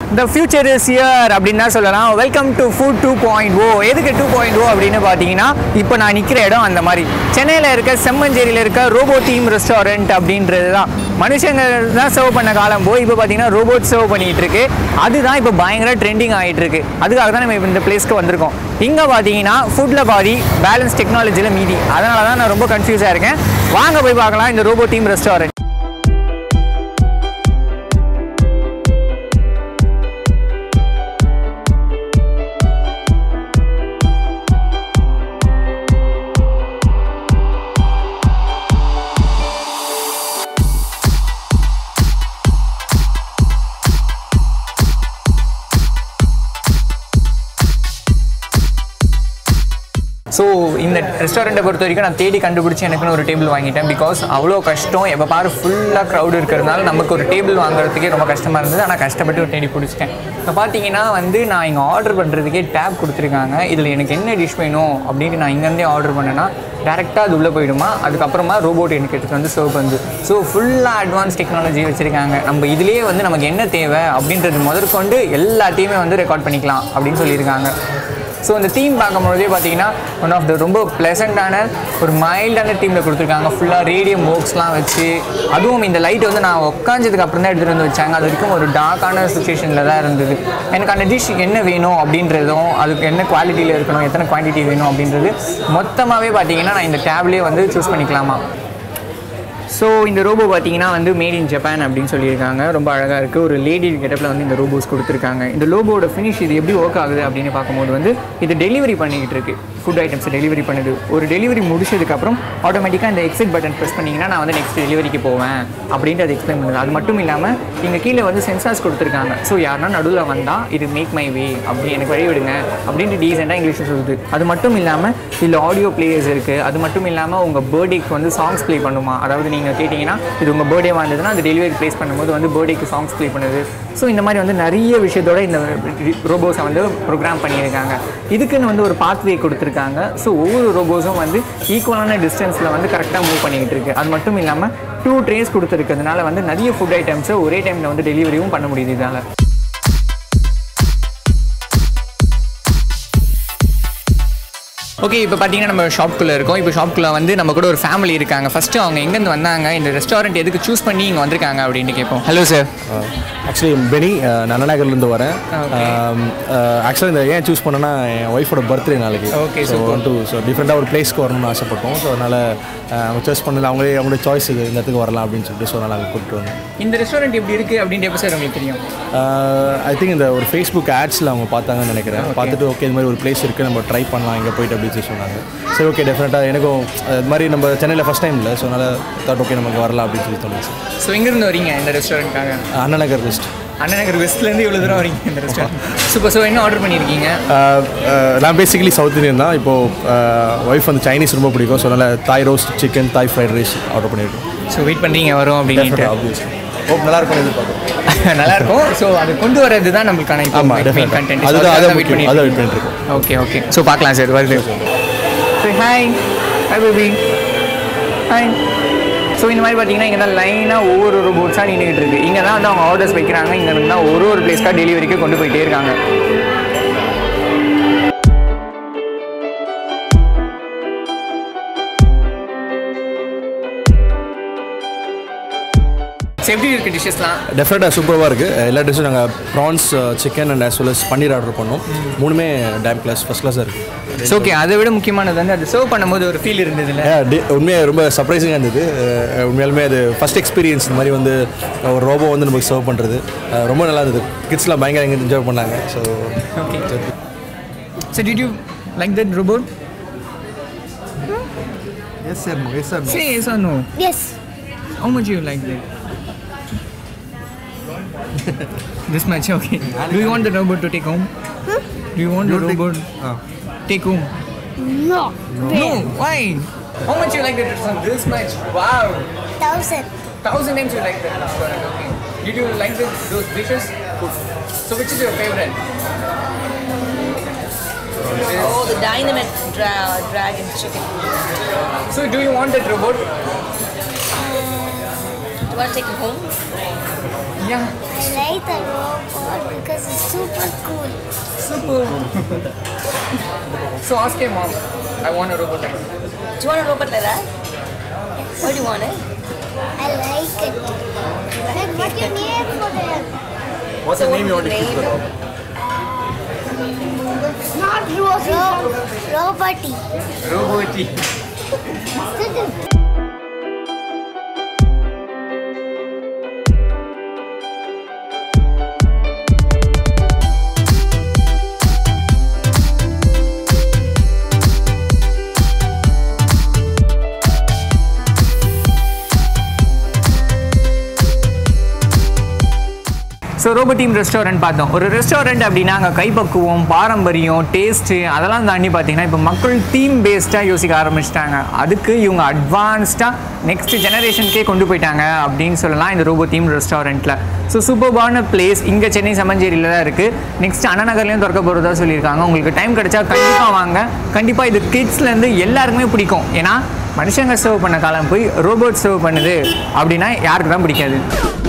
The future is year அப்படின்னு தான் சொல்லலாம் welcome to food two point o எதுக்கு டூ பாயிண்ட் ஓ அப்படின்னு பார்த்தீங்கன்னா இப்போ நான் நிற்கிற இடம் அந்த மாதிரி சென்னையில் இருக்க செம்மஞ்சேரியில் இருக்க ரோபோ டீம் ரெஸ்டாரண்ட் அப்படின்றது தான் மனுஷங்க தான் சர்வ் பண்ண காலம் போய் இப்போ பார்த்தீங்கன்னா ரோபோட் சர்வ் பண்ணிகிட்டு இருக்கு அதுதான் இப்போ பயங்கர ட்ரெண்டிங் ஆகிட்டு இருக்கு அதுக்காக தான் நம்ம இப்போ இந்த பிளேஸ்க்கு வந்திருக்கோம் இங்கே பார்த்தீங்கன்னா ஃபுட்டில் பாதி பேலன்ஸ் டெக்னாலஜியில் மீதி அதனால தான் நான் ரொம்ப கன்ஃபியூஸாக இருக்கேன் வாங்க போய் பார்க்கலாம் இந்த ரோபோ டீம் ரெஸ்டாரண்ட் ஸோ இந்த ரெஸ்டாரண்ட்டை பொறுத்த வரைக்கும் நான் தேடி கண்டுபிடிச்சி எனக்குன்னு ஒரு டேபிள் வாங்கிட்டேன் பிகாஸ் அவ்வளோ கஷ்டம் எப்போ பாரு ஃபுல்லாக க்ரௌட் இருக்கிறதுனால நமக்கு ஒரு டேபிள் வாங்குறதுக்கே ரொம்ப கஷ்டமாக இருந்தது ஆனால் கஷ்டப்பட்டு ஒரு தேடி பிடிச்சிட்டேன் இப்போ பார்த்தீங்கன்னா வந்து நான் இங்கே ஆர்டர் பண்ணுறதுக்கே டேப் கொடுத்துருக்காங்க இதில் எனக்கு என்ன டிஷ் வேணும் அப்படின்னு நான் இங்கேருந்தே ஆர்டர் பண்ணேன்னா டேரெக்டாக அது உள்ளே போயிடுமா அதுக்கப்புறமா ரோபோட் எனக்கு எடுத்துகிட்டு வந்து சர்வ் பண்ணுது ஸோ ஃபுல்லாக அட்வான்ஸ் டெக்னாலஜி வச்சுருக்காங்க நம்ம இதுலேயே வந்து நமக்கு என்ன தேவை அப்படின்றது முதற்கொண்டு எல்லாத்தையுமே வந்து ரெக்கார்ட் பண்ணிக்கலாம் அப்படின்னு சொல்லியிருக்காங்க ஸோ இந்த தீம் பார்க்கும்பொழுதே பார்த்தீங்கன்னா ஒன் ஆஃப் த ரொம்ப ப்ளசண்ட்டான ஒரு மைல்டான தீமில் கொடுத்துருக்காங்க ஃபுல்லாக ரேடியம் ஒர்க்ஸ்லாம் வச்சு அதுவும் இந்த லைட் வந்து நான் உட்காந்ததுக்கு அப்புறம் தான் எடுத்துகிட்டு வந்து வச்சாங்க அது வரைக்கும் ஒரு டார்க்கான சுச்சுவேஷனில் தான் இருந்தது எனக்கு அந்த டிஷ் என்ன வேணும் அப்படின்றதும் அதுக்கு என்ன குவாலிட்டியில் இருக்கணும் எத்தனை குவான்டிட்டி வேணும் அப்படின்றது மொத்தமாகவே பார்த்தீங்கன்னா நான் இந்த டேப்லேயே வந்து சூஸ் பண்ணிக்கலாமா ஸோ இந்த ரோபோ பார்த்தீங்கன்னா வந்து மேட் இன் ஜப்பான் அப்படின்னு சொல்லியிருக்காங்க ரொம்ப அழகாக இருக்குது ஒரு லேடி கெட்டப்பில் வந்து இந்த ரோபோஸ் கொடுத்துருக்காங்க இந்த லோபோட ஃபினிஷ் இது எப்படி ஒர்க் ஆகுது அப்படின்னு பார்க்கும்போது வந்து இது டெலிவரி பண்ணிக்கிட்டு இருக்கு ஃபுட் ஐட்டம்ஸ் டெலிவரி பண்ணுது ஒரு டெலிவரி முடிச்சதுக்கப்புறம் ஆட்டோமேட்டிக்காக இந்த எக்ஸிட் பட்டன் ப்ரெஸ் பண்ணிங்கன்னா நான் வந்து நெக்ஸ்ட் டெலிவரிக்கு போவேன் அப்படின்ட்டு அது எக்ஸ்பிளைன் பண்ணுது அது மட்டும் இல்லாமல் இங்கே கீழே வந்து சென்சார்ஸ் கொடுத்துருக்காங்க ஸோ யாருன்னா நடுவில் வந்தால் இது மேக் மை வே அப்படி எனக்கு வழி விடுங்க அப்படின்ட்டு டீசெண்டாக இங்கிலீஷில் சொல்லுது அது மட்டும் இல்லாமல் இதில் ஆடியோ பிளேயர்ஸ் இருக்குது அது மட்டும் இல்லாமல் உங்கள் பர்த்டேக்கு வந்து சாங்ஸ் ப்ளே பண்ணுமா அதாவது நீங்கள் கேட்டிங்கன்னா இது உங்கள் பர்த்டே வந்ததுன்னா அது டெலிவரி ப்ளேஸ் பண்ணும்போது வந்து பர்த்டேக்கு சாங்ஸ் ப்ளே பண்ணுது ஸோ இந்த மாதிரி வந்து நிறைய விஷயத்தோட இந்த ரோபோஸை வந்து ப்ரோக்ராம் பண்ணியிருக்காங்க இதுக்குன்னு வந்து ஒரு பாத்வே கொடுத்துருக்காங்க ஸோ ஒவ்வொரு ரோபோஸும் வந்து ஈக்குவலான டிஸ்டன்ஸில் வந்து கரெக்டாக மூவ் பண்ணிக்கிட்டு இருக்கு அது மட்டும் இல்லாமல் டூ ட்ரேஸ் கொடுத்துருக்கிறதுனால வந்து நிறைய ஃபுட் ஐட்டம்ஸை ஒரே டைமில் வந்து டெலிவரியும் பண்ண முடியுது இதால் ஓகே இப்போ பார்த்தீங்கன்னா நம்ம ஷாப்குள்ளே இருக்கோம் இப்போ ஷாப்குள்ளே வந்து நம்ம கூட ஒரு ஃபேமிலி இருக்காங்க ஃபஸ்ட்டு அவங்க எங்கேருந்து வந்தாங்க இந்த ரெஸ்டாரண்ட் எதுக்கு சூஸ் பண்ணி இங்கே வந்திருக்காங்க அப்படின்னு கேட்போம் hello sir actually Benny uh, நான் அண்ணாநகர்லேருந்து வரேன் ஆக்சுவலாக இந்த ஏன் சூஸ் பண்ணேன்னா என் ஒய்ஃபோட பர்த்டே நாளைக்கு Okay, so one two so டிஃப்ரெண்ட்டாக ஒரு பிளேஸ்க்கு வரணும்னு ஆசைப்பட்டோம் ஸோ அதனால் அவங்க சூஸ் பண்ணது அவங்களே அவங்களோட சாய்ஸ் இது இந்த இடத்துக்கு வரலாம் அப்படின்னு சொல்லிட்டு ஸோ அதனால் அங்கே கூப்பிட்டு வந்தோம் இந்த ரெஸ்டாரண்ட் எப்படி இருக்குது அப்படின்ட்டு எப்போ சார் உங்களுக்கு தெரியும் ஐ திங்க் இந்த ஒரு ஃபேஸ்புக் ஆட்ஸில் அவங்க பார்த்தாங்கன்னு நினைக்கிறேன் பார்த்துட்டு ஓகே இந்த மாதிரி ஒரு பிளேஸ் இருக்குது நம்ம ட்ரை பண்ணலாம் இங்கே போயிட்டு அப்படின்னு சொல்லி சொன்னாங்க சரி ஓகே டெஃபினட்டாக எனக்கும் அது மாதிரி நம்ம சென்னையில் ஃபஸ்ட் டைம் இல்லை ஸோ அதனால் தாட் ஓகே நமக்கு வரலாம் அப்படின்னு சொல்லி தோணுச்சு ஸோ எங்கேருந்து வரீங்க இந்த ரெஸ்டாரண்ட்காக அண்ணாநகர் பெஸ்ட் அண்ணநகர் வெஸ்ட்லேருந்து இவ்வளோ தூரம் வரீங்க இந்த ரெஸ்டாரண்ட் சூப்பர் ஸோ என்ன ஆர்டர் பண்ணியிருக்கீங்க நான் பேசிக்கலி சவுத் இந்தியன் தான் இப்போது ஒய்ஃப் வந்து சைனீஸ் ரொம்ப பிடிக்கும் ஸோ அதனால் Thai roast chicken Thai fried rice order பண்ணியிருக்கோம் ஸோ வெயிட் பண்ணுறீங்க வரும் அப்படின்ட்டு ஆப்வியஸ்லி ஹோப் நல்லா இருக்கும் எதிர்பார்க்குறோம் நல்லா இருக்கும் ஸோ அது கொண்டு வரது தான் நம்மளுக்கான இப்போ ஆமாம் மெயின் டெஃபினட்டாக கண்டென்ட் அதுதான் அதை வெயிட் அதை வெயிட் பண்ணிட்டு இருக்கோம் ஓகே ஓகே ஸோ பார்க்கலாம் சார் வருது hi hi baby hi so இந்த மாதிரி பார்த்தீங்கன்னா இங்கே தான் லைனாக ஒவ்வொரு ரோபோட்ஸாக நின்றுட்டு இருக்கு இங்கே தான் வந்து அவங்க ஆர்டர்ஸ் வைக்கிறாங்க இங்கே இருந்து தான் ஒரு ஒரு பிளேஸ்க்காக டெலிவரிக்கு கொண்டு போயிட்டே இருக்காங்க So, எப்படி இருக்குது டிஷ்ஷஸ்லாம் டெஃபினட்டாக சூப்பராக இருக்குது எல்லா டிஷ்ஷும் நாங்கள் prawns chicken and as well as paneer order பண்ணோம் மூணுமே டேம் கிளாஸ் ஃபஸ்ட் கிளாஸாக இருக்குது ஸோ ஓகே அதை விட முக்கியமானது வந்து அது சர்வ் பண்ணும்போது ஒரு ஃபீல் இருந்ததுல உண்மையாக ரொம்ப சர்ப்ரைசிங்காக இருந்தது அஹ் உண்மையாலுமே அது ஃபஸ்ட் எக்ஸ்பீரியன்ஸ் இந்த மாதிரி வந்து ஒரு ரோபோ வந்து நமக்கு சர்வ் பண்ணுறது ரொம்ப நல்லா இருந்தது கிட்ஸ்லாம் பயங்கர என்ஜாய் பண்ணாங்க so Okay. So did you like that robot? Yes sir yes sir Say yes or no. Yes. How much you like that? this much, okay. Do you want the robot to take home? Do you want the robot take home? No. No. Why? How much you like that restaurant? This much. Wow. Thousand. Thousand times you like that restaurant. Okay. Did you like the, those dishes? So which is your favorite? Oh, the dynamite dra- dragon chicken. So do you want that robot? Do you want to take it home? Yeah. I like the robot because super cool. Super. so ask your mom. I want a robot like that. Do you want a robot like that? Why do you want it? I like it. Like, what you name for them? What's So the what name you want to name? keep the dog? It's not Rosie. Ro- Roboty. Roboti. So robo theme restaurant பார்த்தோம் ஒரு restaurant அப்படின்னா அங்கே கைப்பக்குவம் பாரம்பரியம் taste அதெல்லாம் தாண்டி பார்த்தீங்கன்னா இப்போ மக்கள் தீம் பேஸ்டாக யோசிக்க ஆரம்பிச்சிட்டாங்க அதுக்கு இவங்க அட்வான்ஸ்டாக நெக்ஸ்ட் ஜெனரேஷனுக்கே கொண்டு போயிட்டாங்க அப்படின்னு சொல்லலாம் இந்த ரோபோ தீம் ரெஸ்டாரண்ட்டில் ஸோ சூப்பர்பான பிளேஸ் இங்கே சென்னை சமஞ்சேரியில் தான் இருக்குது நெக்ஸ்ட் அண்ணாநகர்லேயும் திறக்க போகிறதா சொல்லியிருக்காங்க உங்களுக்கு டைம் கிடைச்சா கண்டிப்பாக வாங்க கண்டிப்பாக இது கிட்ஸ்லேருந்து எல்லாருக்குமே பிடிக்கும் ஏன்னா மனுஷங்க சர்வ் பண்ண காலம் போய் ரோபோட் சர்வ் பண்ணுது அப்படின்னா யாருக்கு தான் பிடிக்காது